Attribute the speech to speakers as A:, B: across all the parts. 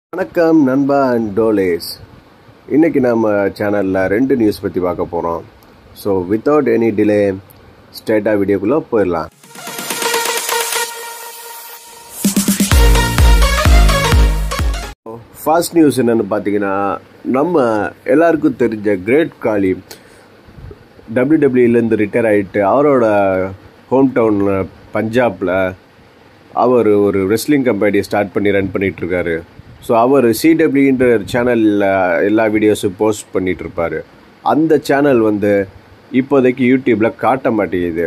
A: வணக்கம் நண்பா அண்ட் டோலேஸ் இன்னைக்கு நம்ம சேனலில் ரெண்டு நியூஸ் பற்றி பார்க்க போகிறோம் ஸோ வித்தவுட் எனி டிலே ஸ்ட்ரைட்டாக வீடியோக்குள்ளே போயிடலாம் ஃபர்ஸ்ட் நியூஸ் என்னென்னு பார்த்தீங்கன்னா நம்ம எல்லாருக்கும் தெரிஞ்ச கிரேட் காலி டபிள்யூடபிள்யூலேருந்து ரிட்டையர் ஆகிட்டு அவரோட ஹோம் டவுனில் பஞ்சாபில் அவர் ஒரு ரெஸ்லிங் கம்பெனியை ஸ்டார்ட் பண்ணி ரன் பண்ணிகிட்ருக்காரு ஸோ அவர் சிடபிள்யூன்ற சேனலில் எல்லா வீடியோஸும் போஸ்ட் பண்ணிகிட்ருப்பார் அந்த சேனல் வந்து இப்போதைக்கு யூடியூப்பில் காட்ட மாட்டேங்குது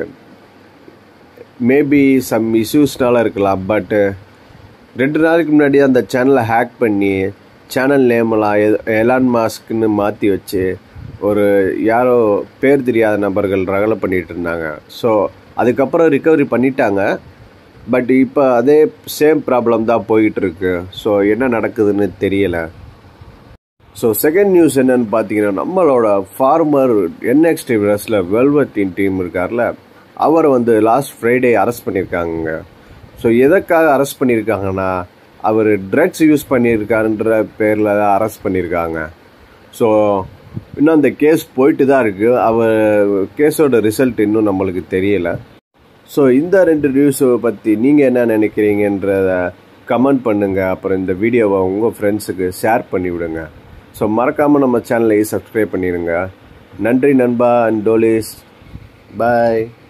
A: மேபி சம் இஷ்யூஸ்னால இருக்கலாம் பட்டு ரெண்டு நாளைக்கு முன்னாடி அந்த சேனலை ஹேக் பண்ணி சேனல் நேமெல்லாம் எலான் மாஸ்க்னு மாற்றி வச்சு ஒரு யாரோ பேர் தெரியாத நபர்கள் ரகலை பண்ணிகிட்டு இருந்தாங்க ஸோ அதுக்கப்புறம் ரிக்கவரி பண்ணிட்டாங்க பட் இப்போ அதே சேம் ப்ராப்ளம் தான் போயிட்டு இருக்கு ஸோ என்ன நடக்குதுன்னு தெரியல ஸோ செகண்ட் நியூஸ் என்னன்னு பார்த்தீங்கன்னா நம்மளோட ஃபார்மர் என்எக்ஸ்டி ரெஸ்லர் வெல்வெட்டின் டீம் இருக்கார்ல அவரை வந்து லாஸ்ட் ஃப்ரைடே அரெஸ்ட் பண்ணியிருக்காங்க ஸோ எதற்காக அரெஸ்ட் பண்ணியிருக்காங்கன்னா அவர் ட்ரக்ஸ் யூஸ் பண்ணியிருக்காருன்ற பேரில் தான் அரெஸ்ட் பண்ணியிருக்காங்க ஸோ இன்னும் அந்த கேஸ் போயிட்டு தான் இருக்குது அவர் கேஸோட ரிசல்ட் இன்னும் நம்மளுக்கு தெரியலை ஸோ இந்த ரெண்டு நியூஸை பற்றி நீங்கள் என்ன நினைக்கிறீங்கன்றத கமெண்ட் பண்ணுங்கள் அப்புறம் இந்த வீடியோவை உங்கள் ஃப்ரெண்ட்ஸுக்கு ஷேர் பண்ணி விடுங்க ஸோ மறக்காமல் நம்ம சேனலையும் சப்ஸ்கிரைப் பண்ணிடுங்க நன்றி நண்பா அண்ட் டோலிஸ் பாய்